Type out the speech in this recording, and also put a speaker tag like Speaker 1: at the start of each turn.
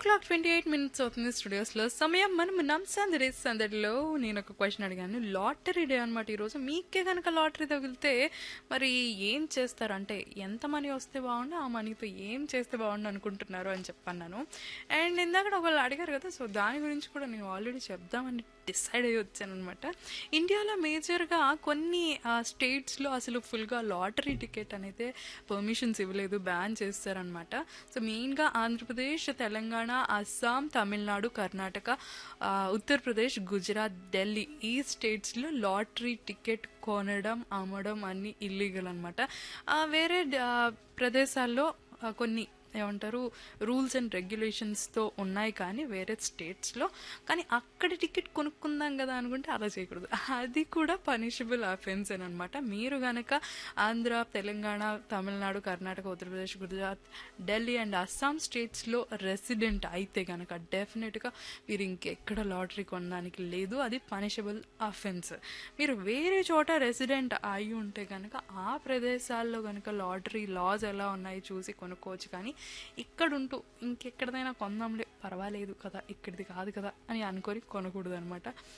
Speaker 1: clock twenty eight minutes అవుతుంది స్టూడియోస్లో సమయం మనం ఉన్నాం సందడి సందడిలో నేను ఒక క్వశ్చన్ అడిగాను లాటరీ డే అనమాట ఈరోజు మీకే కనుక లాటరీ తగిలితే మరి ఏం చేస్తారు అంటే ఎంత మనీ వస్తే బాగుండు ఆ మనీతో ఏం చేస్తే బాగుండు అనుకుంటున్నారు అని చెప్పన్నాను అండ్ ఇందాక ఒకళ్ళు అడిగారు కదా సో దాని గురించి కూడా నేను ఆల్రెడీ చెప్దామని డిసైడ్ అయ్యి వచ్చాను అనమాట ఇండియాలో మేజర్గా కొన్ని స్టేట్స్లో అసలు ఫుల్గా లాటరీ టికెట్ అనేది పర్మిషన్స్ ఇవ్వలేదు బ్యాన్ చేస్తారనమాట సో మెయిన్గా ఆంధ్రప్రదేశ్ తెలంగాణ అస్సాం తమిళనాడు కర్ణాటక ఆ, ఉత్తరప్రదేశ్ గుజరాత్ ఢిల్లీ ఈ స్టేట్స్లో లాటరీ టికెట్ కొనడం అమ్మడం అన్నీ ఇల్లీగల్ అనమాట వేరే ఆ, ప్రదేశాల్లో ఆ, కొన్ని ఏమంటారు రూల్స్ అండ్ రెగ్యులేషన్స్తో ఉన్నాయి కానీ వేరే స్టేట్స్లో కానీ అక్కడి టికెట్ కొనుక్కుందాం కదా అనుకుంటే అలా చేయకూడదు అది కూడా పనిషబుల్ అఫెన్స్ అని అనమాట మీరు గనక ఆంధ్ర తెలంగాణ తమిళనాడు కర్ణాటక ఉత్తరప్రదేశ్ గుజరాత్ ఢిల్లీ అండ్ అస్సాం స్టేట్స్లో రెసిడెంట్ అయితే కనుక డెఫినెట్గా మీరు ఇంకెక్కడ లాటరీ కొనడానికి లేదు అది పనిషబుల్ అఫెన్స్ మీరు వేరే చోట రెసిడెంట్ అయి ఉంటే కనుక ఆ ప్రదేశాల్లో కనుక లాటరీ లాస్ ఎలా ఉన్నాయి చూసి కొనుక్కోవచ్చు కానీ ఇక్కడుంటూ ఇంకెక్కడదైనా కొందాంలే పర్వాలేదు కదా ఇక్కడిది కాదు కదా అని అనుకొని కొనకూడదు అనమాట